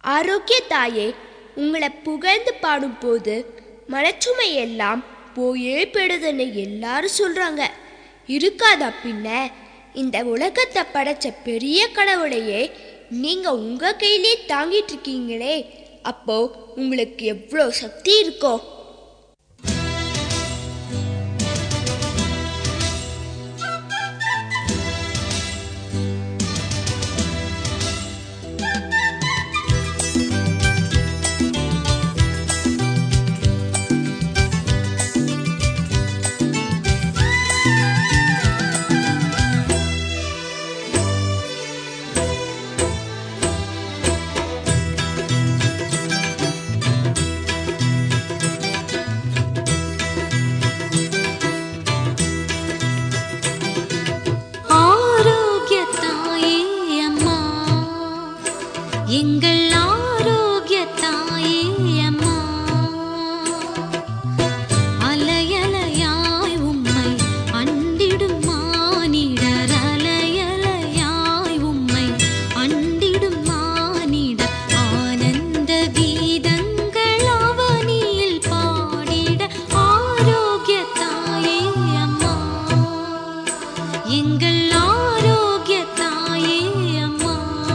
ஆரோக்கிய தாயே உங்களை புகழ்ந்து பாடும்போது மனச்சுமை எல்லாம் போயே போயிடுதுன்னு எல்லாரும் சொல்றாங்க இருக்காதா பின்ன இந்த உலகத்தை படைச்ச பெரிய கடவுளையே நீங்க உங்க கையிலே தாங்கிட்டு இருக்கீங்களே அப்போ உங்களுக்கு எவ்வளோ சக்தி இருக்கோ ஆரோக்கிய தாயே அம்மா எங்கள் ஆரோக்கிய தாயே அம்மா அலையலையாய் உம்மை அண்டிடும் மானிடர் அலையலையாய் உம்மை அண்டிடும் மானிடர் ஆனந்த கீதங்கள் அவனியில் பாடிட ஆரோக்கிய தாயே அம்மா எங்கள் ஆரோக்கிய தாயே அம்மா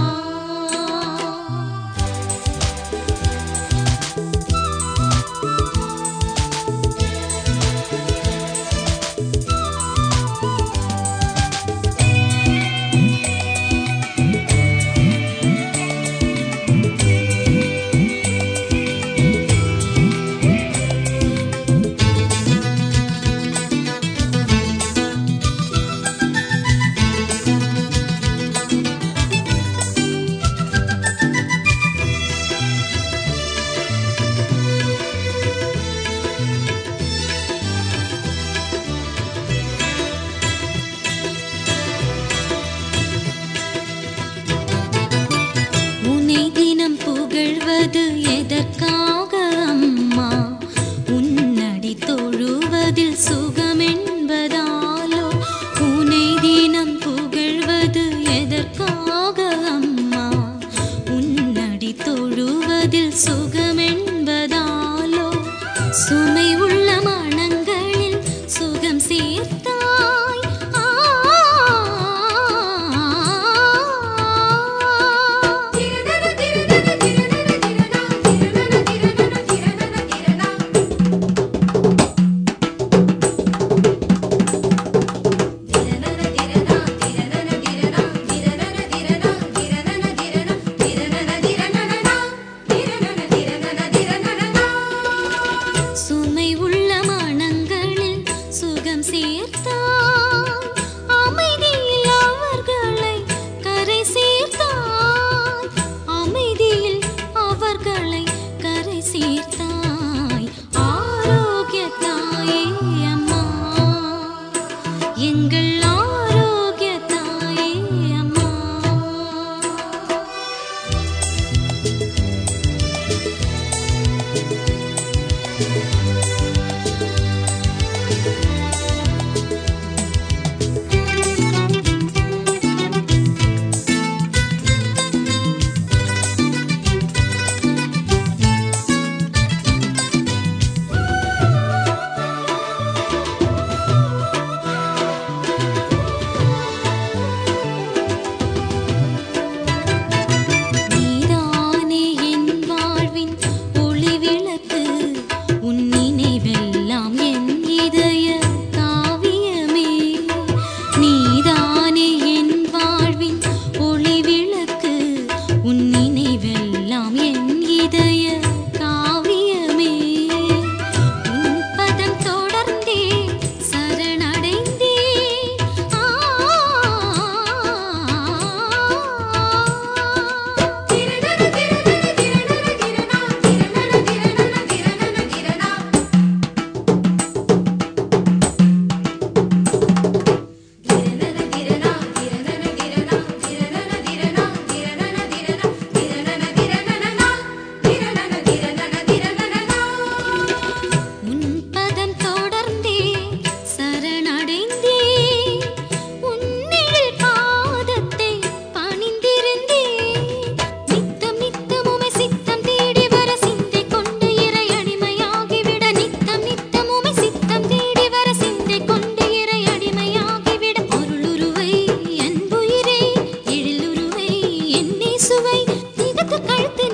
உன்னை தினம் புகழ்வது எதற்காக அம்மா உன்னடி தொழுவதில் சுகம் என்பதாலோ உன்னை தினம் புகழ்வது எதற்காக அம்மா உன்னடி தொழுவதில் சுகம் என்பதாலோ சுமை உள்ள மனங்களில் சுகம் சேர்த்தாய் ஆ திருநட திருநட திருநட திருநட கழுத்து